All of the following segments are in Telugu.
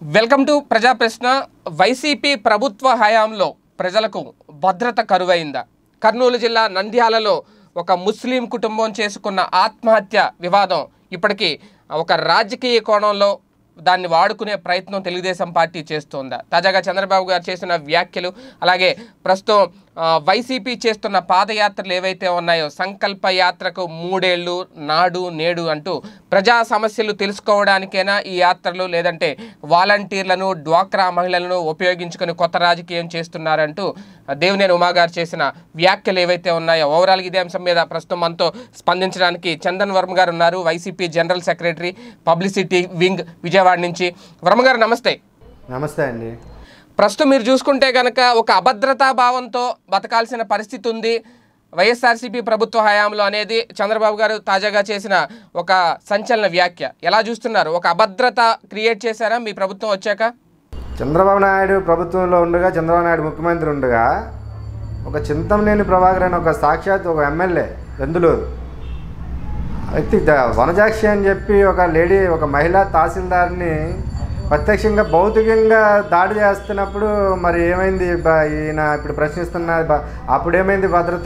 వెల్కమ్ టు ప్రజా ప్రశ్న వైసీపీ ప్రభుత్వ హయాంలో ప్రజలకు భద్రత కరువైందా కర్నూలు జిల్లా నంద్యాలలో ఒక ముస్లిం కుటుంబం చేసుకున్న ఆత్మహత్య వివాదం ఇప్పటికీ ఒక రాజకీయ కోణంలో దాన్ని వాడుకునే ప్రయత్నం తెలుగుదేశం పార్టీ చేస్తోందా తాజాగా చంద్రబాబు గారు చేసిన వ్యాఖ్యలు అలాగే ప్రస్తుతం ఆ, వైసీపీ చేస్తున్న పాదయాత్రలు ఏవైతే ఉన్నాయో సంకల్ప యాత్రకు మూడేళ్లు నాడు నేడు అంటూ ప్రజా సమస్యలు తెలుసుకోవడానికైనా ఈ యాత్రలు లేదంటే వాలంటీర్లను డ్వాక్రా మహిళలను ఉపయోగించుకొని కొత్త రాజకీయం చేస్తున్నారంటూ దేవినేని ఉమా గారు చేసిన వ్యాఖ్యలు ఏవైతే ఉన్నాయో ఓవరాల్ ఇదే అంశం మీద ప్రస్తుతం మనతో స్పందించడానికి చందన్ వర్మ గారు ఉన్నారు YCP general secretary publicity wing Vijayawada నుంచి వర్మ గారు నమస్తే నమస్తే అండి ప్రస్తుతం మీరు చూసుకుంటే కనుక ఒక అభద్రతా భావంతో బతకాల్సిన పరిస్థితి ఉంది వైఎస్ఆర్సీపీ ప్రభుత్వ హయాంలో అనేది చంద్రబాబు గారు తాజాగా చేసిన ఒక సంచలన వ్యాఖ్య ఎలా చూస్తున్నారు ఒక అభద్రత క్రియేట్ చేశారా మీ ప్రభుత్వం వచ్చాక చంద్రబాబు నాయుడు ప్రభుత్వంలో ఉండగా చంద్రబాబు నాయుడు ముఖ్యమంత్రి ఉండగా ఒక చింతమనేని ప్రభాకర్ అని ఒక సాక్షాత్ ఒక ఎమ్మెల్యే ఎందులూరు వ్యక్తి ద- వనజాక్షి అని చెప్పి ఒక లేడీ ఒక మహిళా తహసీల్దార్ని ప్రత్యక్షంగా భౌతికంగా దాడి చేస్తున్నప్పుడు మరి ఏమైంది బ- ఈయన ఇప్పుడు ప్రశ్నిస్తున్న బ- అప్పుడేమైంది భద్రత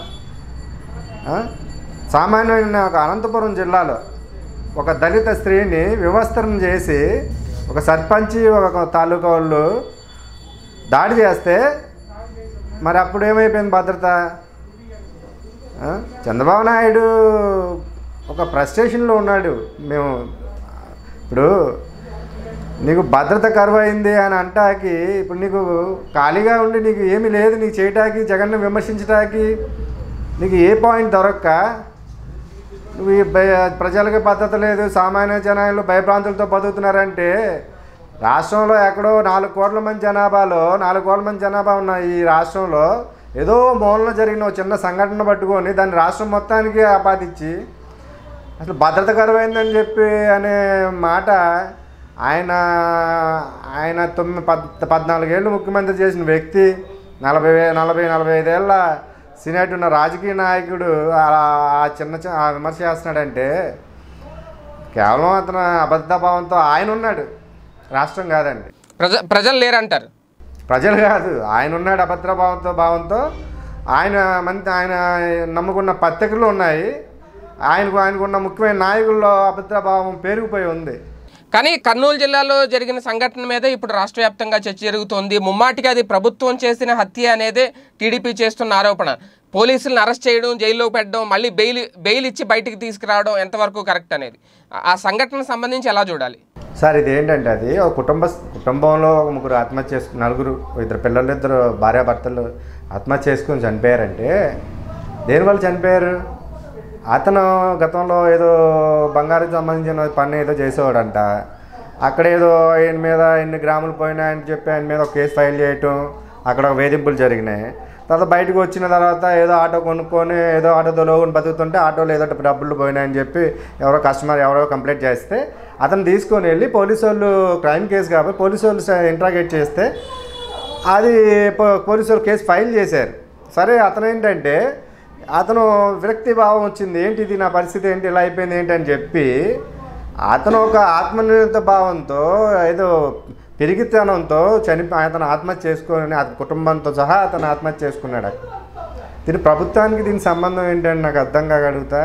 ఆ? సామాన్యమైన ఒక అనంతపురం జిల్లాలో ఒక దళిత స్త్రీని వివస్త్రం చేసి ఒక సర్పంచి ఒక తాలూకా వాళ్ళు దాడి చేస్తే మరి అప్పుడు ఏమైపోయింది భద్రత ఆ? చంద్రబాబు నాయుడు ఒక ఫ్రస్ట్రేషన్లో ఉన్నాడు మేము ఇప్పుడు నీకు భద్రత కరువు అయింది అని అంటాకి ఇప్పుడు నీకు ఖాళీగా ఉండి నీకు ఏమీ లేదు నీకు చేయటానికి జగన్ను విమర్శించడానికి నీకు ఏ పాయింట్ దొరక్క నువ్వు ఈ భయ ప్రజలకి భద్రత లేదు సామాన్య జనాలు భయభ్రాంతులతో బతుకుతున్నారంటే రాష్ట్రంలో ఎక్కడో నాలుగు కోట్ల మంది జనాభాలో నాలుగు కోట్ల మంది జనాభా ఉన్న ఈ రాష్ట్రంలో ఏదో మూలన జరిగిన ఒక చిన్న సంఘటన పట్టుకొని దాన్ని రాష్ట్రం మొత్తానికి ఆపాదించి అసలు భద్రత కరువైందని చెప్పి అనే మాట ఆయన ఆయన తొమ్మిది పద్ పద్నాలుగేళ్ళు ముఖ్యమంత్రి చేసిన వ్యక్తి నలభై వే- నలభై నలభై ఐదేళ్ళ సీనియర్ ఉన్న రాజకీయ నాయకుడు ఆ ఆ చిన్న చి- ఆ విమర్శ చేస్తున్నాడంటే కేవలం అతను అబద్ధభావంతో ఆయన ఉన్నాడు రాష్ట్రం కాదండి ప్రజ ప్రజలు లేరంటారు ప్రజలు కాదు ఆయన ఉన్నాడు అభద్రభావంతో భావంతో ఆయన మంది ఆయన నమ్ముకున్న పత్రికలు ఉన్నాయి ఆయనకు ఆయనకున్న ముఖ్యమైన నాయకుల్లో అభద్రభావం పెరిగిపోయి ఉంది కానీ కర్నూలు జిల్లాలో జరిగిన సంఘటన మీద ఇప్పుడు రాష్ట్ర వ్యాప్తంగా చర్చ జరుగుతోంది ముమ్మాటికి అది ప్రభుత్వం చేసిన హత్య అనేదే టీడీపీ చేస్తున్న ఆరోపణ పోలీసులను అరెస్ట్ చేయడం జైల్లో పెట్టడం మళ్ళీ బెయిల్ బెయిల్ ఇచ్చి బయటికి తీసుకురావడం ఎంతవరకు కరెక్ట్ అనేది ఆ- ఆ సంఘటన సంబంధించి ఎలా చూడాలి సార్ ఇది ఏంటంటే అది ఒక కుటుంబ కుటుంబంలో ఒక ముగ్గురు ఆత్మహత్య చేసుకుని నలుగురు ఇద్దరు పిల్లలు ఇద్దరు భార్యాభర్తలు ఆత్మహత్య చేసుకుని చనిపోయారంటే దేనివల్ల చనిపోయారు అతను గతంలో ఏదో బంగారం సంబంధించిన పని ఏదో చేసేవాడంట అక్కడ ఏదో ఆయన మీద ఎన్ని గ్రాములు పోయినాయని చెప్పి ఆయన మీద ఒక కేసు ఫైల్ చేయటం అక్కడ వేధింపులు జరిగినాయి తర్వాత బయటకు వచ్చిన తర్వాత ఏదో ఆటో కొనుక్కొని ఏదో ఆటో దొలోగుని బతుకుతుంటే ఆటోలో ఏదో డబ్బులు పోయినాయని చెప్పి ఎవరో కస్టమర్ ఎవరో కంప్లైంట్ చేస్తే అతను తీసుకొని వెళ్ళి పోలీసు వాళ్ళు క్రైమ్ కేసు కాబట్టి పోలీసు వాళ్ళు ఇంట్రాగేట్ చేస్తే అది పో- పోలీసు వాళ్ళు కేసు ఫైల్ చేశారు సరే అతను ఏంటంటే అతను విరక్తి భావం వచ్చింది ఏంటి ఇది నా పరిస్థితి ఏంటి ఇలా అయిపోయింది ఏంటి అని చెప్పి అతను ఒక ఆత్మనిర్భర భావంతో ఏదో పెరిగితనంతో చనిపో అతను ఆత్మహత్య చేసుకొని అతని కుటుంబంతో సహా అతను ఆత్మహత్య చేసుకున్నాడు దీని ప్రభుత్వానికి దీని సంబంధం ఏంటని నాకు అర్థం కాగలుగుతా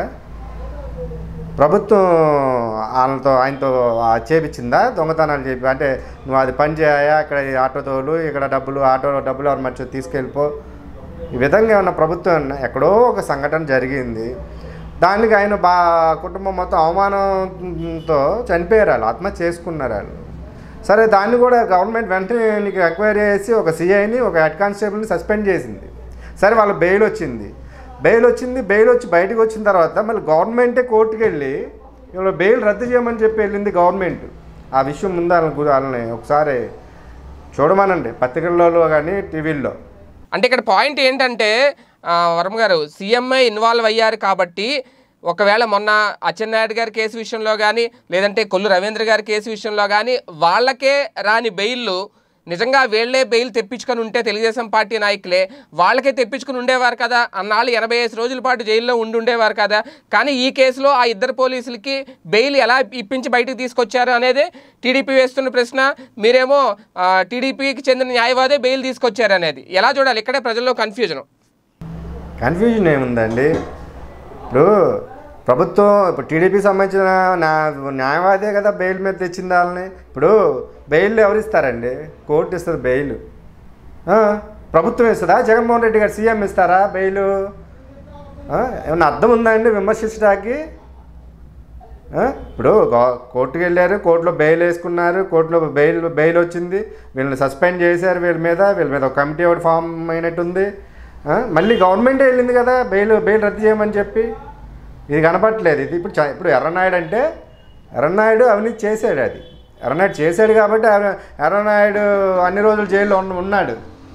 ప్రభుత్వం వాళ్ళతో ఆయనతో చేపించిందా దొంగతనాలు చెప్పి అంటే నువ్వు అది పని చేయా ఇక్కడ ఈ ఆటో తోలు ఇక్కడ డబ్బులు ఆటోలో డబ్బులు ఎవరు మర్చి తీసుకెళ్ళిపో ఈ విధంగా ఉన్న ప్రభుత్వం ఉన్న- ఎక్కడో ఒక సంఘటన జరిగింది దానికి ఆయన బా కుటుంబం మొత్తం అవమానంతో చనిపోయారు వాళ్ళు ఆత్మహత్య చేసుకున్నారు వాళ్ళు సరే దాన్ని కూడా గవర్నమెంట్ వెంటనే నీకు ఎంక్వైరీ చేసి ఒక సిఐని ఒక హెడ్ కానిస్టేబుల్ని సస్పెండ్ చేసింది సరే వాళ్ళ బెయిల్ వచ్చింది బెయిల్ వచ్చింది బెయిల్ వచ్చి బయటకు వచ్చిన తర్వాత మళ్ళీ గవర్నమెంటే కోర్టుకు వెళ్ళి ఇవాళ బెయిల్ రద్దు చేయమని చెప్పి వెళ్ళింది గవర్నమెంట్ ఆ విషయం ముందు వాళ్ళని గు- వాళ్ళని ఒకసారి చూడమనండి పత్రికల్లో కానీ టీవీల్లో అంటే ఇక్కడ పాయింట్ ఏంటంటే ఆ, వర్మ గారు సీఎంఐ ఇన్వాల్వ్ అయ్యారు కాబట్టి ఒకవేళ మొన్న అచ్చెన్నాయుడు గారి కేసు విషయంలో కానీ లేదంటే కొల్లు రవీంద్ర గారి కేసు విషయంలో కానీ వాళ్ళకే రాని బెయిల్లు నిజంగా వీళ్ళే బెయిల్ తెప్పించుకొని ఉంటే తెలుగుదేశం పార్టీ నాయకులే వాళ్ళకే తెప్పించుకుని ఉండేవారు కదా అన్నాళ్ళు ఎనభై ఐదు రోజుల పాటు జైల్లో ఉండి ఉండేవారు కదా కానీ ఈ కేసులో ఆ ఇద్దరు పోలీసులకి బెయిల్ ఎలా ఇప్పించి బయటకు తీసుకొచ్చారు అనేది టీడీపీ వేస్తున్న ప్రశ్న మీరేమో ఆ, టీడీపీకి చెందిన న్యాయవాదే బెయిల్ తీసుకొచ్చారు అనేది ఎలా చూడాలి ఇక్కడే ప్రజల్లో కన్ఫ్యూజన్ కన్ఫ్యూజన్ ఏముందండి ఇప్పుడు ప్రభుత్వం ఇప్పుడు టీడీపీ సంబంధించిన న్యా- న్యాయవాదే కదా బెయిల్ మీద తెచ్చింది వాళ్ళని ఇప్పుడు బెయిల్ ఎవరు ఇస్తారండి కోర్టు ఇస్తుంది బెయిల్ ఆ, ప్రభుత్వం ఇస్తుందా జగన్మోహన్ రెడ్డి గారు సీఎం ఇస్తారా బెయిల్ ఆ, ఏమన్నా అర్థం ఉందా అండి విమర్శించడానికి ఆ, ఇప్పుడు గో- కోర్టుకు వెళ్ళారు కోర్టులో బెయిల్ వేసుకున్నారు కోర్టులో బెయిల్ బెయిల్ వచ్చింది వీళ్ళని సస్పెండ్ చేశారు వీళ్ళ మీద వీళ్ళ మీద ఒక కమిటీ ఒకటి ఫామ్ అయినట్టుంది ఆ, మళ్ళీ గవర్నమెంటే వెళ్ళింది కదా బెయిల్ బెయిల్ రద్దు చేయమని చెప్పి ఇది కనపట్లేదు ఇది ఇప్పుడు చ- ఇప్పుడు ఎర్రనాయుడు అంటే ఎర్రనాయుడు అవినీతి చేశాడు అది ఎర్రనాయుడు చేశాడు కాబట్టి ఎర్ర- ఎర్రనాయుడు అన్ని రోజులు జైల్లో ఉన్న- ఉన్నాడు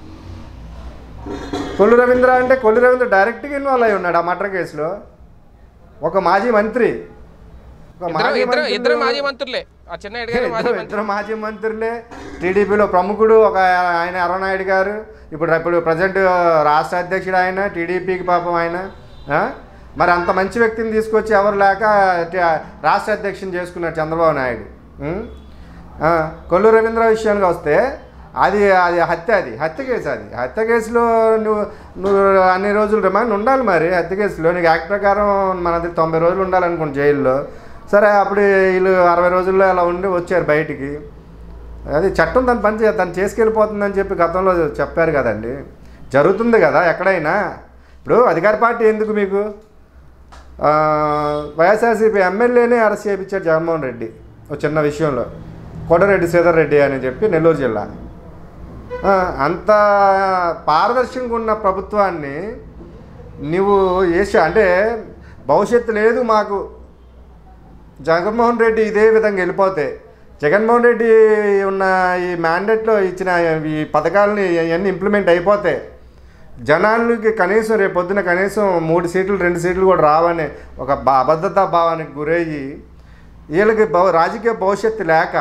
కొల్లు రవీంద్ర అంటే కొల్లు రవీంద్ర డైరెక్ట్గా ఇన్వాల్వ్ అయి ఉన్నాడు ఆ మర్డర్ కేసులో ఒక మాజీ మంత్రి ఒక ఇద్దరు ఇద్దరు మంత్రులు- ఇద్దరు మాజీ మంత్రులే ఆ చిన్న గారు మాజీ ఇద్దరు మంత్రి ఇద్దరు మాజీ మంత్రులే టీడీపీలో ప్రముఖుడు ఒక ఆయన అరుణాయుడు గారు ఇప్పుడు ఇప్పుడు ప్రజెంట్ రాష్ట్ర అధ్యక్షుడు ఆయన టీడీపీకి పాపం ఆయన ఆ? మరి అంత మంచి వ్యక్తిని తీసుకొచ్చి ఎవరు లేక టి- రాష్ట్ర అధ్యక్షుని చేసుకున్నాడు చంద్రబాబు నాయుడు ఉం? ఆ, కొల్లు రవీంద్ర విషయానికి వస్తే అది అది హత్య అది హత్య కేసు అది హత్య కేసులో నువ్వు నువ్వు అన్ని రోజులు రిమాండ్ ఉండాలి మరి హత్య కేసులో నీకు యాక్ట్ ప్రకారం మనది తొంభై రోజులు ఉండాలనుకోండి జైల్లో సరే అప్పుడు వీళ్ళు అరవై రోజుల్లో అలా ఉండి వచ్చారు బయటికి అది చట్టం తన పని చే తను చేసుకెళ్ళిపోతుందని చెప్పి గతంలో చెప్పారు కదండి జరుగుతుంది కదా ఎక్కడైనా ఇప్పుడు అధికార పార్టీ ఎందుకు మీకు ఆ, వైఎస్ఆర్సీపీ ఎమ్మెల్యేనే అరెస్ట్ చేయించాడు జగన్మోహన్ రెడ్డి ఒక చిన్న విషయంలో కోటరెడ్డి శ్రీధర్ రెడ్డి అని చెప్పి నెల్లూరు జిల్లా ఆ, అంత పారదర్శకంగా ఉన్న ప్రభుత్వాన్ని నువ్వు వేసా అంటే భవిష్యత్తు లేదు మాకు జగన్మోహన్ రెడ్డి ఇదే విధంగా వెళ్ళిపోతే జగన్మోహన్ రెడ్డి ఉన్న ఈ మ్యాండేట్లో ఇచ్చిన ఈ పథకాలని ఇవన్నీ ఇంప్లిమెంట్ అయిపోతే జనాలకి కనీసం రేపు పొద్దున కనీసం మూడు సీట్లు రెండు సీట్లు కూడా రావని ఒక బా అబద్ధతా భావానికి గురయ్యి వీళ్ళకి భవ రాజకీయ భవిష్యత్తు లేక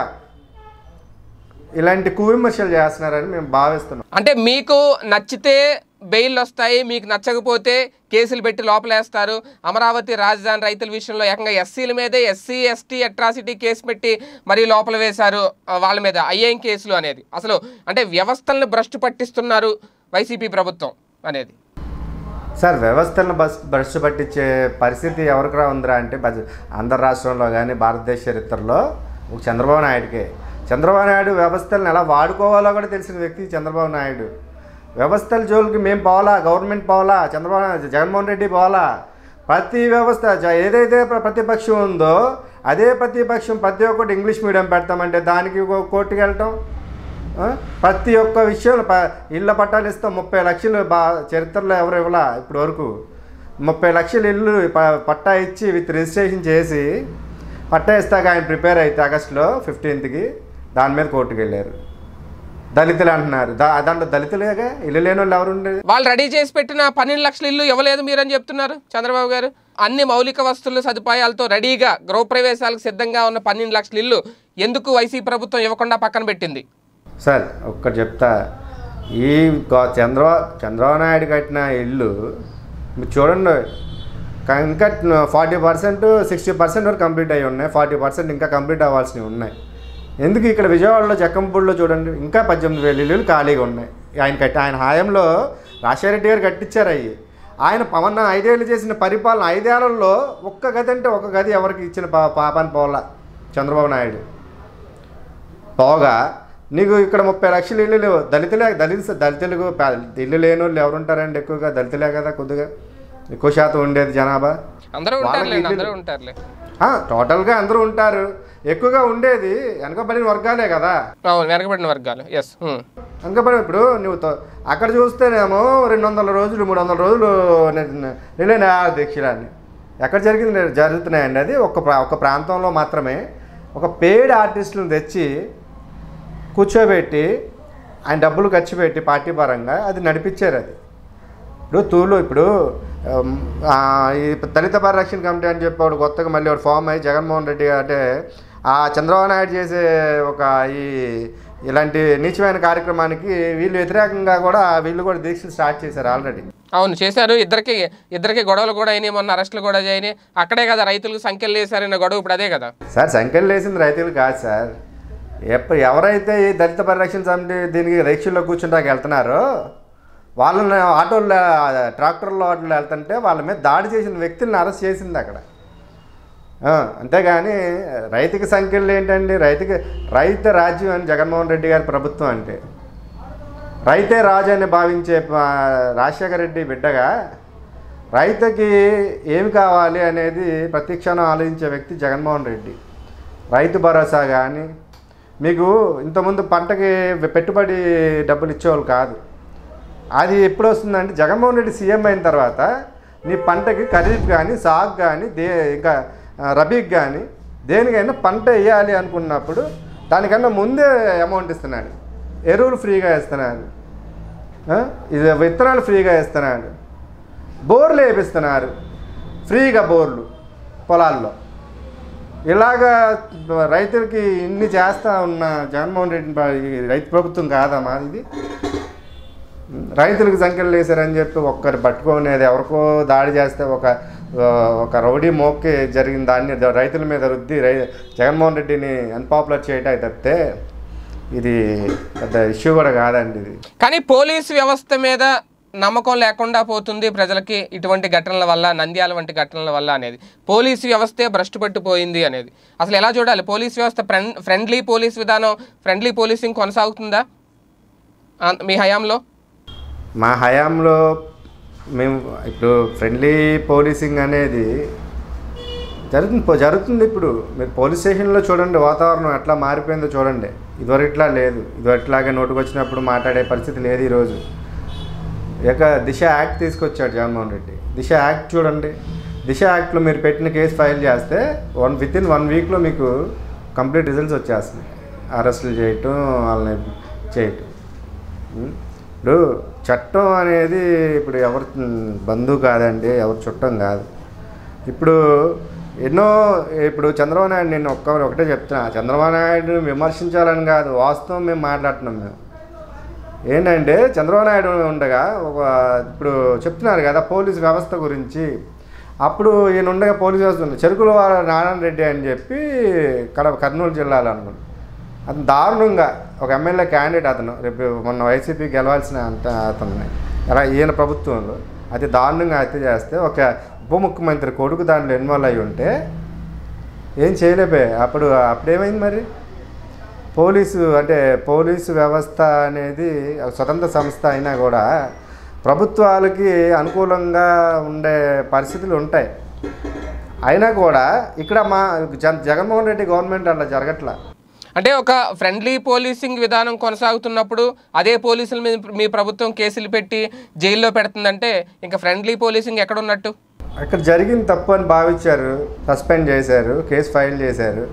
ఇలాంటి కువిమర్శలు చేస్తున్నారని మేము భావిస్తున్నాం అంటే మీకు నచ్చితే బెయిల్ వస్తాయి మీకు నచ్చకపోతే కేసులు పెట్టి లోపలేస్తారు అమరావతి రాజధాని రైతుల విషయంలో ఏకంగా ఎస్సీల మీదే ఎస్సీ ఎస్టీ అట్రాసిటీ కేసు పెట్టి మరీ లోపల వేశారు ఆ, వాళ్ళ మీద అయ్యేం కేసులు అనేది అసలు అంటే వ్యవస్థలను భ్రష్టు పట్టిస్తున్నారు వైసీపీ ప్రభుత్వం అనేది సార్ వ్యవస్థలను బస్ భ్రష్టు పట్టించే పరిస్థితి ఎవరికి రా ఉందిరా అంటే బజ- ఆంధ్ర రాష్ట్రంలో కానీ భారతదేశ చరిత్రలో ఒక చంద్రబాబు నాయుడుకే చంద్రబాబు నాయుడు వ్యవస్థలను ఎలా వాడుకోవాలో కూడా తెలిసిన వ్యక్తి చంద్రబాబు నాయుడు వ్యవస్థల జోలికి మేము పోవాలా గవర్నమెంట్ పోవాలా చంద్రబాబు నాయుడు జగన్మోహన్ రెడ్డి పోవాలా ప్రతి వ్యవస్థ జ- ఏదైతే ప్ర- ప్రతిపక్షం ఉందో అదే ప్రతిపక్షం ప్రతి ఒక్కటి ఇంగ్లీష్ మీడియం పెడతామంటే దానికి కో- కోర్టుకి వెళ్ళటం ఆ? ప్రతి ఒక్క విషయంలో ప ఇళ్ళ పట్టాలు ఇస్తాం ముప్పై లక్షలు బా చరిత్రలో ఎవరు ఇవ్వలా ఇప్పటి వరకు ముప్పై లక్షలు ఇల్లు ప- పట్టా ఇచ్చి విత్ రిజిస్ట్రేషన్ చేసి పట్టా ఇస్తాక ఆయన ప్రిపేర్ అయితే ఆగస్టులో ఫిఫ్టీన్త్కి దాని మీద కోర్టుకు వెళ్ళారు దళితులు అంటున్నారు దా దాంట్లో దళితులేగా ఇల్లు లేని వాళ్ళు ఎవరు ఉండేది వాళ్ళు రెడీ చేసి పెట్టిన పన్నెండు లక్షల ఇల్లు ఇవ్వలేదు మీరని చెప్తున్నారు చంద్రబాబు గారు అన్ని మౌలిక వస్తువులు సదుపాయాలతో రెడీగా గృహప్రవేశాలకు సిద్ధంగా ఉన్న పన్నెండు లక్షల ఇల్లు ఎందుకు వైసీపీ ప్రభుత్వం ఇవ్వకుండా పక్కన పెట్టింది సార్ ఒక్కటి చెప్తా ఈ గో- చంద్రబాబు చంద్రబాబు నాయుడు కట్టిన ఇల్లు మీరు చూడండి క- ఇంకా ఫార్టీ పర్సెంట్ సిక్స్టీ పర్సెంట్ వరకు కంప్లీట్ అయ్యి ఉన్నాయి ఫార్టీ పర్సెంట్ ఇంకా కంప్లీట్ అవ్వాల్సినవి ఉన్నాయి ఎందుకు ఇక్కడ విజయవాడలో జక్కంపూడిలో చూడండి ఇంకా పద్దెనిమిది వేల ఇల్లులు ఖాళీగా ఉన్నాయి ఆయన కట్టి ఆయన హాయంలో రాజశేఖర రెడ్డి గారు కట్టించారు అవి ఆయన పవన్ ఐదేళ్ళు చేసిన పరిపాలన ఐదేళ్లలో ఒక్క గది అంటే ఒక గది ఎవరికి ఇచ్చిన పా పాపాన్ని పోలా చంద్రబాబు నాయుడు పోగా నీకు ఇక్కడ ముప్పై లక్షలు ఇల్లు లేవు దళితులే దళిత దళితులకు ప- ఇల్లు లేని వాళ్ళు ఎవరు ఉంటారండి ఎక్కువగా దళితులే కదా కొద్దిగా ఎక్కువ శాతం ఉండేది జనాభా అందరూ వాళ్ళకి ఉంటారులే ఇల్లు- అందరూ ఉంటారులే ఆ, టోటల్గా అందరూ ఉంటారు ఎక్కువగా ఉండేది వెనకబడిన వర్గాలే కదా అవును వెనకబడిన వర్గాలు ఎస్ వెనకబడి ఇప్పుడు నువ్వు తో- అక్కడ చూస్తేనేమో రెండు వందల రోజులు మూడు వందల రోజులు రిలే దీక్షలని ఎక్కడ జరిగింది జరుగుతున్నాయండి అది ఒక ప్రా- ఒక ప్రాంతంలో మాత్రమే ఒక పేడ్ ఆర్టిస్టులను తెచ్చి కూర్చోబెట్టి ఆయన డబ్బులు ఖర్చు పెట్టి పార్టీ పరంగా అది నడిపించారు అది ఇప్పుడు తూలు ఇప్పుడు ఉమ్, ఆ, ఈ దళిత పరిరక్షణ కమిటీ అని చెప్పి వాడు కొత్తగా మళ్ళీ వాడు ఫామ్ అయ్యి జగన్మోహన్ రెడ్డి అంటే ఆ చంద్రబాబు నాయుడు చేసే ఒక ఈ ఇలాంటి నీచమైన కార్యక్రమానికి వీళ్ళు వ్యతిరేకంగా కూడా వీళ్ళు కూడా దీక్షలు స్టార్ట్ చేశారు ఆల్రెడీ అవును చేశారు ఇద్దరికి ఇద్దరికి గొడవలు కూడా అయినాయి మొన్న అరెస్టులు కూడా అయినాయి అక్కడే కదా రైతులకు సంఖ్యలు వేశారన్న గొడవ ఇప్పుడు అదే కదా సార్ సంఖ్యలు వేసింది రైతులు కాదు సార్ ఎప్పుడు ఎవరైతే ఈ దళిత పరిరక్షణ సమితి దీనికి దీక్షల్లో కూర్చుంటాకి వెళ్తున్నారో వాళ్ళని ఆటోల్లో ట్రాక్టర్లో ఆటోలో వెళ్తుంటే వాళ్ళ మీద దాడి చేసిన వ్యక్తుల్ని అరెస్ట్ చేసింది అక్కడ ఆ, అంతేగాని రైతుకి సంఖ్యలు ఏంటండి రైతుకి రైతు రాజ్యం అని జగన్మోహన్ రెడ్డి గారి ప్రభుత్వం అంటే రైతే రాజు అని భావించే ఆ, రాజశేఖర రెడ్డి బిడ్డగా రైతుకి ఏమి కావాలి అనేది ప్రతి క్షణం ఆలోచించే వ్యక్తి జగన్మోహన్ రెడ్డి రైతు భరోసా కానీ మీకు ఇంతకుముందు పంటకి పెట్టుబడి డబ్బులు ఇచ్చేవాళ్ళు కాదు అది ఎప్పుడు వస్తుందంటే జగన్మోహన్ రెడ్డి సీఎం అయిన తర్వాత నీ పంటకి ఖరీఫ్ కానీ సాగు కానీ దే ఇంకా ఆ, రబీకి కానీ దేనికైనా పంట వేయాలి అనుకున్నప్పుడు దానికన్నా ముందే అమౌంట్ ఇస్తున్నాడు ఎరువులు ఫ్రీగా ఇస్తున్నాడు ఆ, ఇది విత్తనాలు ఫ్రీగా ఇస్తున్నాడు బోర్లు వేపిస్తున్నారు ఫ్రీగా బోర్లు పొలాల్లో ఇలాగా రైతులకి ఇన్ని చేస్తా ఉన్న జగన్మోహన్ రెడ్డి ప- ఈ రైతు ప్రభుత్వం కాదా మాది ఇది రైతులకు సంఖ్యలు వేశారని చెప్పి ఒక్కరు పట్టుకునేది ఎవరికో దాడి చేస్తే ఒక ఆ, ఒక రౌడీ మోక్కి జరిగిన దాన్ని ద- రైతుల మీద రుద్ది రై జగన్మోహన్ రెడ్డిని అన్పాపులర్ చేయటం తప్పితే ఇది పెద్ద ఇష్యూ కూడా కాదండి ఇది కానీ పోలీస్ వ్యవస్థ మీద నమ్మకం లేకుండా పోతుంది ప్రజలకి ఇటువంటి ఘటనల వల్ల నంద్యాల వంటి ఘటనల వల్ల అనేది పోలీస్ వ్యవస్థే భ్రష్టు పట్టిపోయింది అనేది అసలు ఎలా చూడాలి పోలీస్ వ్యవస్థ ఫ్రెండ్ ఫ్రెండ్లీ పోలీస్ విధానం ఫ్రెండ్లీ పోలీసింగ్ కొనసాగుతుందా ఆ, మీ హయాంలో మా హయాంలో మేము ఇప్పుడు ఫ్రెండ్లీ పోలీసింగ్ అనేది జరుగుతుంది పో- జరుగుతుంది ఇప్పుడు మీరు పోలీస్ స్టేషన్లో చూడండి వాతావరణం ఎట్లా మారిపోయిందో చూడండి ఇదివరకు ఇట్లా లేదు ఇదివరకు ఇట్లాగే నోటుకు వచ్చినప్పుడు మాట్లాడే పరిస్థితి లేదు ఈరోజు ఇక దిశ యాక్ట్ తీసుకొచ్చాడు జగన్మోహన్ రెడ్డి దిశ యాక్ట్ చూడండి దిశ యాక్ట్లో మీరు పెట్టిన కేసు ఫైల్ చేస్తే వన్ విత్ ఇన్ వన్ వీక్లో మీకు కంప్లీట్ రిజల్ట్స్ వచ్చేస్తున్నాయి అరెస్టులు చేయటం వాళ్ళని చేయటం ఉం? ఇప్పుడు చట్టం అనేది ఇప్పుడు ఎవరు బంధువు కాదండి ఎవరు చుట్టం కాదు ఇప్పుడు ఎన్నో ఇప్పుడు చంద్రబాబు నాయుడు నేను ఒక్క ఒకటే చెప్తున్నా చంద్రబాబు నాయుడు విమర్శించాలని కాదు వాస్తవం మేము మాట్లాడుతున్నాం మేము ఏంటంటే చంద్రబాబు నాయుడు ఉండగా ఒక ఇప్పుడు చెప్తున్నారు కదా పోలీస్ వ్యవస్థ గురించి అప్పుడు ఈయన ఉండగా పోలీస్ వ్యవస్థ ఉంది చెరుకుల వాడ నారాయణ రెడ్డి అని చెప్పి కడప కర్నూలు జిల్లాలో అనుకోండి అతను దారుణంగా ఒక ఎమ్మెల్యే క్యాండిడేట్ అతను రేపు మొన్న వైసీపీ గెలవాల్సిన అంత అతన్ని అలా ఈయన ప్రభుత్వంలో అతి దారుణంగా హత్య చేస్తే ఒక ఉప ముఖ్యమంత్రి కొడుకు దాంట్లో ఇన్వాల్వ్ అయి ఉంటే ఏం చేయలేపోయా అప్పుడు అప్పుడేమైంది మరి పోలీసు అంటే పోలీసు వ్యవస్థ అనేది ఒక స్వతంత్ర సంస్థ అయినా కూడా ప్రభుత్వాలకి అనుకూలంగా ఉండే పరిస్థితులు ఉంటాయి అయినా కూడా ఇక్కడ మా జగన్ జగన్మోహన్ రెడ్డి గవర్నమెంట్ అలా జరగట్లా అంటే ఒక ఫ్రెండ్లీ పోలీసింగ్ విధానం కొనసాగుతున్నప్పుడు అదే పోలీసుల మీద మీ ప్రభుత్వం కేసులు పెట్టి జైల్లో పెడుతుందంటే ఇంకా ఫ్రెండ్లీ పోలీసింగ్ ఎక్కడ ఉన్నట్టు అక్కడ జరిగిన తప్పు అని భావించారు సస్పెండ్ చేశారు కేసు ఫైల్ చేశారు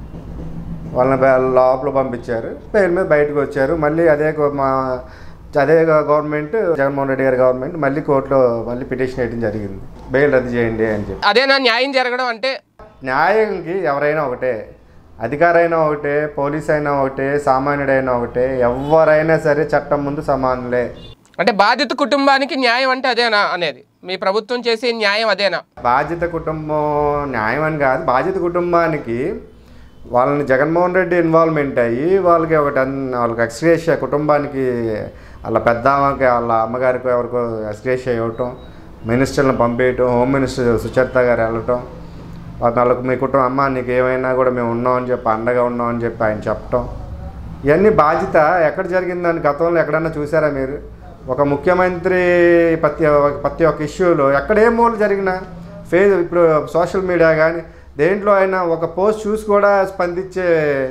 వాళ్ళని బ- లోపల పంపించారు పేరు మీద బయటకు వచ్చారు మళ్ళీ అదే గో- మా అదే గ- గవర్నమెంట్ జగన్మోహన్ రెడ్డి గారి గవర్నమెంట్ మళ్ళీ కోర్టులో మళ్ళీ పిటిషన్ వేయడం జరిగింది బెయిల్ రద్దు చేయండి అని చెప్పి అదేనా న్యాయం జరగడం అంటే న్యాయంకి ఎవరైనా ఒకటే అధికారైనా ఒకటే పోలీస్ అయినా ఒకటే సామాన్యుడైనా ఒకటే ఎవరైనా సరే చట్టం ముందు సమానులే అంటే బాధిత కుటుంబానికి న్యాయం అంటే అదేనా అనేది మీ ప్రభుత్వం చేసే న్యాయం అదేనా బాధ్యత కుటుంబం న్యాయం అని కాదు బాధ్యత కుటుంబానికి వాళ్ళని జగన్మోహన్ రెడ్డి ఇన్వాల్వ్మెంట్ అయ్యి వాళ్ళకి ఒకటి అన్- వాళ్ళకి ఎక్స్గ్రేషియా కుటుంబానికి వాళ్ళ పెద్దామకి వాళ్ళ అమ్మగారికి ఎవరికో ఎక్స్గ్రేషియా ఇవ్వటం మినిస్టర్లను పంపేయటం హోమ్ మినిస్టర్ సుచరిత గారు వెళ్ళటం వాళ్ళకి మీ కుటుంబం అమ్మ నీకు ఏమైనా కూడా మేము ఉన్నామని చెప్పి అండగా ఉన్నామని చెప్పి ఆయన చెప్పటం ఇవన్నీ బాధ్యత ఎక్కడ జరిగిందని గతంలో ఎక్కడన్నా చూసారా మీరు ఒక ముఖ్యమంత్రి ప్రతి ప్రతి ఒక్క ఇష్యూలో ఎక్కడ ఏ మూల జరిగినా ఫేస్ ఇప్పుడు సోషల్ మీడియా కానీ దేంట్లో అయినా ఒక పోస్ట్ చూసి కూడా స్పందించే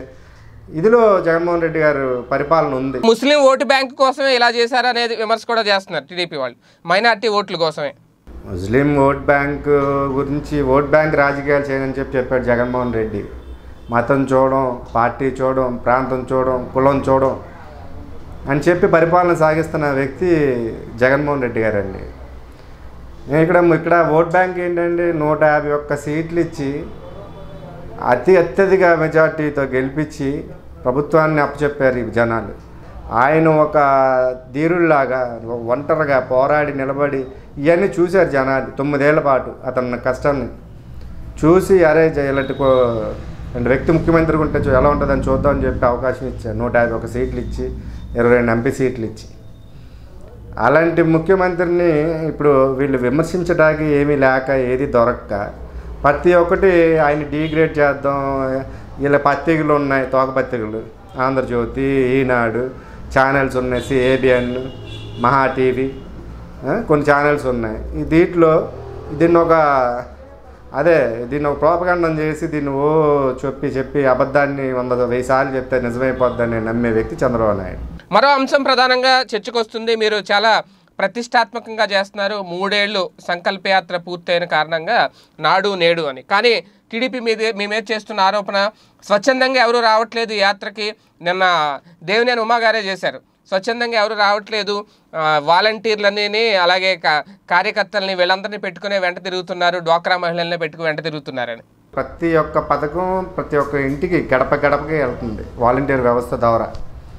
ఇదిలో జగన్మోహన్ రెడ్డి గారు పరిపాలన ఉంది ముస్లిం ఓటు బ్యాంక్ కోసమే ఇలా చేశారు అనేది విమర్శ కూడా చేస్తున్నారు టీడీపీ వాళ్ళు మైనార్టీ ఓట్ల కోసమే ముస్లిం ఓట్ బ్యాంక్ గురించి ఓట్ బ్యాంక్ రాజకీయాలు చేయనని చెప్పి చెప్పాడు జగన్మోహన్ రెడ్డి మతం చూడడం పార్టీ చూడడం ప్రాంతం చూడడం కులం చూడడం అని చెప్పి పరిపాలన సాగిస్తున్న వ్యక్తి జగన్మోహన్ రెడ్డి గారండి నేను ఇక్కడ ఇక్కడ ఓట్ బ్యాంక్ ఏంటంటే నూట యాభై ఒక్క సీట్లు ఇచ్చి అతి అత్యధిక మెజార్టీతో గెలిపించి ప్రభుత్వాన్ని అప్పచెప్పారు ఈ జనాలు ఆయన ఒక ధీరుల్లాగా ఒంటరిగా పోరాడి నిలబడి ఇవన్నీ చూశారు జనాలు తొమ్మిదేళ్ల పాటు అతని కష్టాన్ని చూసి అరే జ- ఇలాంటి కో- ఇలాంటి వ్యక్తి ముఖ్యమంత్రి ఉంటే చూ- ఎలా ఉంటుందని చూద్దామని చెప్పి అవకాశం ఇచ్చారు నూట యాభై ఒక సీట్లు ఇచ్చి ఇరవై రెండు ఎంపీ సీట్లు ఇచ్చి అలాంటి ముఖ్యమంత్రిని ఇప్పుడు వీళ్ళు విమర్శించడానికి ఏమీ లేక ఏది దొరక్క ప్రతి ఒక్కటి ఆయన డీగ్రేడ్ చేద్దాం ఇలా పత్రికలు ఉన్నాయి తోక పత్రికలు ఆంధ్రజ్యోతి ఈనాడు ఛానల్స్ ఉన్నాయి సిఏబిఎన్ మహా టీవీ ఆ, కొన్ని ఛానల్స్ ఉన్నాయి ఈ దీంట్లో దీన్ని ఒక అదే దీన్ని ఒక ప్రోపగండం చేసి దీన్ని ఓ చెప్పి చెప్పి అబద్ధాన్ని వంద వెయ్యి సార్లు చెప్తే నిజమైపోద్దని నమ్మే వ్యక్తి చంద్రబాబు నాయుడు మరో అంశం ప్రధానంగా చర్చకు వస్తుంది మీరు చాలా ప్రతిష్టాత్మకంగా చేస్తున్నారు మూడేళ్లు సంకల్పయాత్ర పూర్తయిన కారణంగా నాడు నేడు అని కానీ టీడీపీ మీద మీ మీద చేస్తున్న ఆరోపణ స్వచ్ఛందంగా ఎవరు రావట్లేదు ఈ యాత్రకి నిన్న దేవినేని ఉమా గారే చేశారు స్వచ్ఛందంగా ఎవరు రావట్లేదు ఆ, వాలంటీర్లని అలాగే కా- కార్యకర్తల్ని వీళ్ళందరినీ పెట్టుకునే వెంట తిరుగుతున్నారు డ్వాక్రా మహిళల్ని పెట్టుకుని వెంట తిరుగుతున్నారని ప్రతి ఒక్క పథకం ప్రతి ఒక్క ఇంటికి గడప గడపకి వెళ్తుంది వాలంటీర్ వ్యవస్థ ద్వారా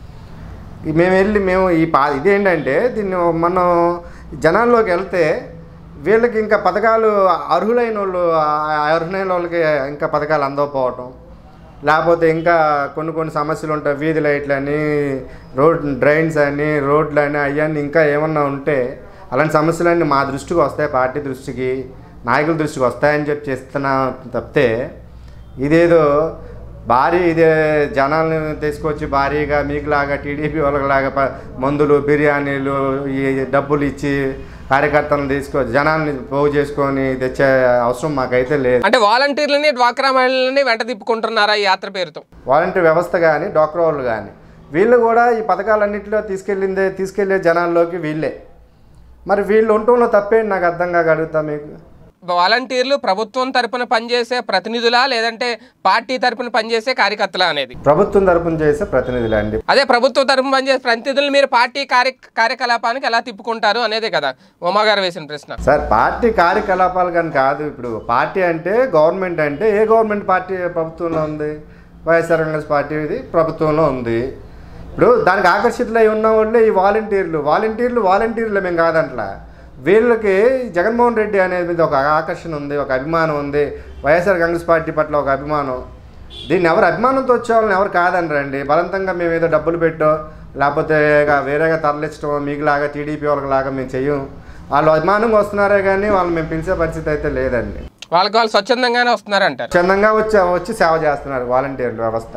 ఈ మేము వెళ్ళి మేము ఈ పా ఇదేంటంటే దీన్ని మనం జనాల్లోకి వెళ్తే వీళ్ళకి ఇంకా పథకాలు అర్హులైన వాళ్ళు ఆ అర్హులైన వాళ్ళకి ఇంకా పథకాలు అందకపోవటం లేకపోతే ఇంకా కొన్ని కొన్ని సమస్యలు ఉంటాయి వీధి లైట్లు అని రోడ్ డ్రైన్స్ అని రోడ్లు అని అవన్నీ ఇంకా ఏమన్నా ఉంటే అలాంటి సమస్యలన్నీ మా దృష్టికి వస్తాయి పార్టీ దృష్టికి నాయకుల దృష్టికి వస్తాయని చెప్పి చేస్తున్నా తప్పితే ఇదేదో భారీ ఇదే జనాల్ని తీసుకొచ్చి భారీగా మీకులాగా టీడీపీ వాళ్ళలాగా ప- మందులు బిర్యానీలు ఈ డబ్బులు ఇచ్చి కార్యకర్తలను తీసుకొచ్చి జనాల్ని పోగు చేసుకొని తెచ్చే అవసరం మాకైతే లేదు అంటే వాలంటీర్లని డ్వాక్రా మహిళలని వెంట తిప్పుకుంటున్నారా ఈ యాత్ర పేరుతో వాలంటీర్ వ్యవస్థ కానీ డాక్టర్ వాళ్ళు కానీ వీళ్ళు కూడా ఈ పథకాలన్నింటిలో తీసుకెళ్ళిందే తీసుకెళ్లే జనాల్లోకి వీళ్ళే మరి వీళ్ళు ఉండటంలో తప్పేంటి నాకు అర్థం కాక అడుగుతా మీకు వాలంటీర్లు ప్రభుత్వం తరపున పనిచేసే ప్రతినిధులా లేదంటే పార్టీ తరపున పనిచేసే కార్యకర్తలా అనేది ప్రభుత్వం తరపున చేసే ప్రతినిధులు అండి అదే ప్రభుత్వం తరపున పనిచేసే ప్రతినిధులు మీరు పార్టీ కార్య కార్యకలాపానికి ఎలా తిప్పుకుంటారు అనేదే కదా ఉమాగారు వేసిన ప్రశ్న సార్ పార్టీ కార్యకలాపాలు కానీ కాదు ఇప్పుడు పార్టీ అంటే గవర్నమెంట్ అంటే ఏ గవర్నమెంట్ పార్టీ ప్రభుత్వంలో ఉంది వైఎస్ఆర్ కాంగ్రెస్ పార్టీ ఇది ప్రభుత్వంలో ఉంది ఇప్పుడు దానికి ఆకర్షితులై ఉన్న వాళ్ళే ఈ వాలంటీర్లు వాలంటీర్లు వాలంటీర్లు మేము కాదంట్లా వీళ్ళకి జగన్మోహన్ రెడ్డి అనేది మీద ఒక ఆకర్షణ ఉంది ఒక అభిమానం ఉంది వైఎస్ఆర్ కాంగ్రెస్ పార్టీ పట్ల ఒక అభిమానం దీన్ని ఎవరు అభిమానంతో వచ్చే వాళ్ళని ఎవరు కాదనరండి బలవంతంగా మేము ఏదో డబ్బులు పెట్టో లేకపోతే ఇక వేరేగా తరలించడం మీకులాగా టీడీపీ వాళ్ళకి లాగా మేము చెయ్యం వాళ్ళు అభిమానంగా వస్తున్నారే కానీ వాళ్ళు మేము పిలిచే పరిస్థితి అయితే లేదండి వాళ్ళకి వాళ్ళు స్వచ్ఛందంగానే వస్తున్నారంటారు చందంగా వచ్చి వచ్చి సేవ చేస్తున్నారు వాలంటీర్ల వ్యవస్థ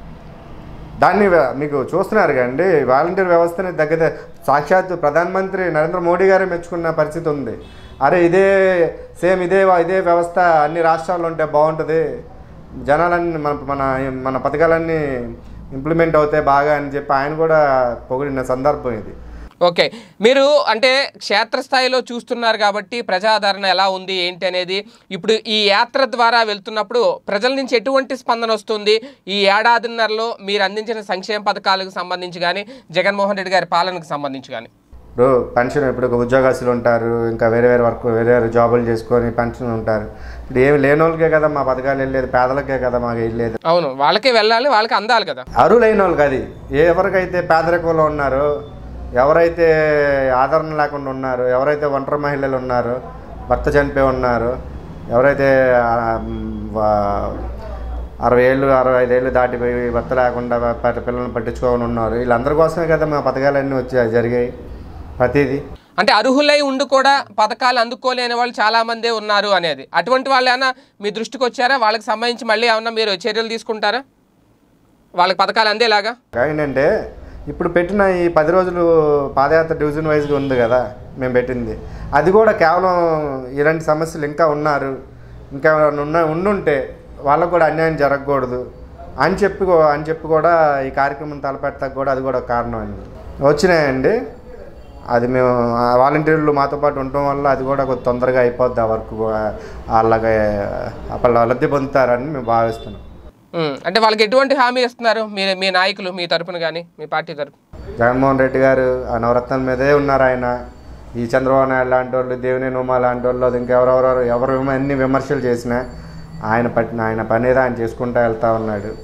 దాన్ని వే- మీకు చూస్తున్నారు కండి వాలంటీర్ వ్యవస్థని దగ్గర సాక్షాత్ ప్రధానమంత్రి నరేంద్ర మోడీ గారే మెచ్చుకున్న పరిస్థితి ఉంది అరే ఇదే సేమ్ ఇదే వా- ఇదే వ్యవస్థ అన్ని రాష్ట్రాల్లో ఉంటే బాగుంటుంది జనాలన్నీ మన మన మన పథకాలన్నీ ఇంప్లిమెంట్ అవుతాయి బాగా అని చెప్పి ఆయన కూడా పొగిడిన సందర్భం ఇది ఓకే మీరు అంటే క్షేత్రస్థాయిలో చూస్తున్నారు కాబట్టి ప్రజాదరణ ఎలా ఉంది ఏంటి అనేది ఇప్పుడు ఈ యాత్ర ద్వారా వెళ్తున్నప్పుడు ప్రజల నుంచి ఎటువంటి స్పందన వస్తుంది ఈ ఏడాదిన్నరలో మీరు అందించిన సంక్షేమ పథకాలకు సంబంధించి కానీ జగన్మోహన్ రెడ్డి గారి పాలనకు సంబంధించి కానీ ఇప్పుడు పెన్షన్ ఇప్పుడు ఒక ఉద్యోగస్తులు ఉంటారు ఇంకా వేరే వేరే వర్క్ వేరే వేరే జాబులు చేసుకొని పెన్షన్ ఉంటారు ఇప్పుడు ఏమి లేని వాళ్ళకే కదా మా పథకాలు వెళ్ళేది పేదలకే కదా మాకు వెళ్ళేది అవును వాళ్ళకే వెళ్ళాలి వాళ్ళకి అందాలి కదా అరువులైన వాళ్ళకి అది ఎవరికైతే పేదరికంలో ఉన్నారో ఎవరైతే ఆదరణ లేకుండా ఉన్నారో ఎవరైతే ఒంటరి మహిళలు ఉన్నారో భర్త చనిపోయి ఉన్నారో ఎవరైతే ఆ, మ్, వా- అరవై ఏళ్ళు అరవై ఐదు ఏళ్ళు దాటిపోయి భర్త లేకుండా ప- పిల్లల్ని పట్టించుకోని ఉన్నారు వీళ్ళందరి కోసమే కదా మా పథకాలన్నీ వచ్చి జరిగాయి ప్రతిదీ అంటే అర్హులై ఉండి కూడా పథకాలు అందుకోలేని వాళ్ళు చాలా మందే ఉన్నారు అనేది అటువంటి వాళ్ళు ఏమైనా మీ దృష్టికి వచ్చారా వాళ్ళకి సంబంధించి మళ్ళీ ఏమన్నా మీరు చర్యలు తీసుకుంటారా వాళ్ళకి పథకాలు అందేలాగా ఏంటంటే ఇప్పుడు పెట్టిన ఈ పది రోజులు పాదయాత్ర డివిజన్ వైజ్గా ఉంది కదా మేము పెట్టింది అది కూడా కేవలం ఇలాంటి సమస్యలు ఇంకా ఉన్నారు ఇంకా ఎవరైనా ఉన్న ఉండుంటే వాళ్ళకు కూడా అన్యాయం జరగకూడదు అని చెప్పి కూ- అని చెప్పి కూడా ఈ కార్యక్రమం తలపెట్టడానికి కూడా అది కూడా ఒక కారణం అండి వచ్చినాయండి అది మేము ఆ వాలంటీర్లు మాతో పాటు ఉండటం వల్ల అది కూడా కొంచెం తొందరగా అయిపోద్ది ఆ వర్క్ వాళ్ళకి వాళ్ళ లబ్ధి పొందుతారని మేము భావిస్తున్నాం ఉమ్, అంటే వాళ్ళకి ఎటువంటి హామీ ఇస్తున్నారు మీ మీ నాయకులు మీ తరపున కానీ మీ పార్టీ తరపున జగన్మోహన్ రెడ్డి గారు ఆ నవరత్నాల మీదే ఉన్నారు ఆయన ఈ చంద్రబాబు నాయుడు లాంటి వాళ్ళు దేవినేని ఉమా లాంటి వాళ్ళు అది ఇంకెవరెవరు ఎవరు విమ- ఎన్ని విమర్శలు చేసినా ఆయన పట్టిన ఆయన పని ఏదో ఆయన చేసుకుంటూ వెళ్తా ఉన్నాడు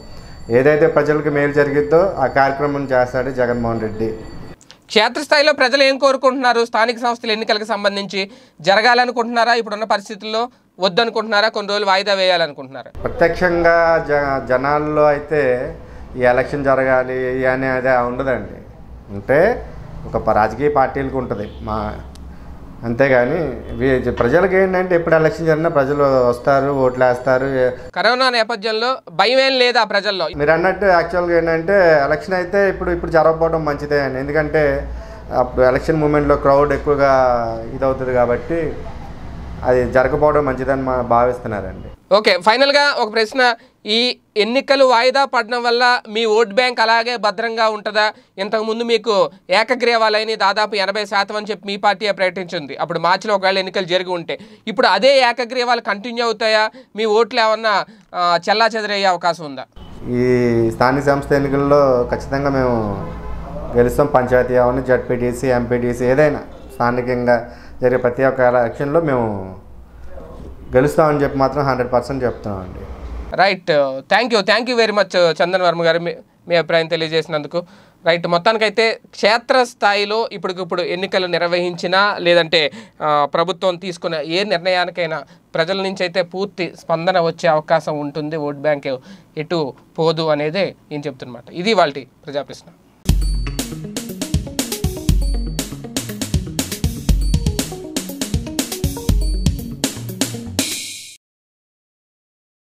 ఏదైతే ప్రజలకు మేలు జరిగిద్దో ఆ కార్యక్రమం చేస్తాడు జగన్మోహన్ రెడ్డి క్షేత్రస్థాయిలో ప్రజలు ఏం కోరుకుంటున్నారు స్థానిక సంస్థల ఎన్నికలకు సంబంధించి జరగాలనుకుంటున్నారా ఇప్పుడున్న పరిస్థితుల్లో వద్దనుకుంటున్నారా కొన్ని రోజులు వాయిదా వేయాలనుకుంటున్నారా ప్రత్యక్షంగా జ జనాల్లో అయితే ఈ ఎలక్షన్ జరగాలి అనేది ఉండదండి అంటే ఒక ప- రాజకీయ పార్టీలకు ఉంటుంది మా అంతేగాని వీ- ప్రజలకు ఏంటంటే ఎప్పుడు ఎలక్షన్ జరిగినా ప్రజలు వస్తారు ఓట్లు వేస్తారు ఏ- కరోనా నేపథ్యంలో భయం ఏం లేదా ప్రజల్లో మీరు అన్నట్టు యాక్చువల్గా ఏంటంటే ఎలక్షన్ అయితే ఇప్పుడు ఇప్పుడు జరగకపోవడం మంచిదే అండి ఎందుకంటే అప్పుడు ఎలక్షన్ మూమెంట్లో క్రౌడ్ ఎక్కువగా ఇదవుతుంది కాబట్టి అది జరగకపోవడం మంచిదని మా భావిస్తున్నారండి ఓకే ఫైనల్గా ఒక ప్రశ్న ఈ ఎన్నికలు వాయిదా పడడం వల్ల మీ ఓట్ బ్యాంక్ అలాగే భద్రంగా ఉంటుందా ఇంతకుముందు మీకు ఏకగ్రీవాలని దాదాపు ఎనభై శాతం అని చెప్పి మీ పార్టీ ప్రకటించింది అప్పుడు మార్చిలో ఒకవేళ ఎన్నికలు జరిగి ఉంటే ఇప్పుడు అదే ఏకగ్రీవాలు కంటిన్యూ అవుతాయా మీ ఓట్లు ఏమన్నా చెల్లా చెదరయ్యే అవకాశం ఉందా ఈ స్థానిక సంస్థ ఎన్నికల్లో ఖచ్చితంగా మేము గెలుస్తాం పంచాయతీ అవన్నీ జడ్పీటీసీ ఎంపీటీసీ ఏదైనా స్థానికంగా జరిగే ప్రతి ఒక్క ఎలక్షన్లో మేము గెలుస్తామని చెప్పి మాత్రం హండ్రెడ్ పర్సెంట్ చెప్తున్నామండి right thank you thank you very much Chandan Varma గారు మీ మీ అభిప్రాయం తెలియజేసినందుకు రైట్ మొత్తానికైతే క్షేత్రస్థాయిలో ఇప్పటికిప్పుడు ఎన్నికలు నిర్వహించినా లేదంటే ఆ, ప్రభుత్వం తీసుకున్న ఏ నిర్ణయానికైనా ప్రజల నుంచి అయితే పూర్తి స్పందన వచ్చే అవకాశం ఉంటుంది ఓట్ బ్యాంక్ ఎటు పోదు అనేదే నేను చెప్తున్నమాట ఇది వాళ్ళ ప్రజాప్రశ్న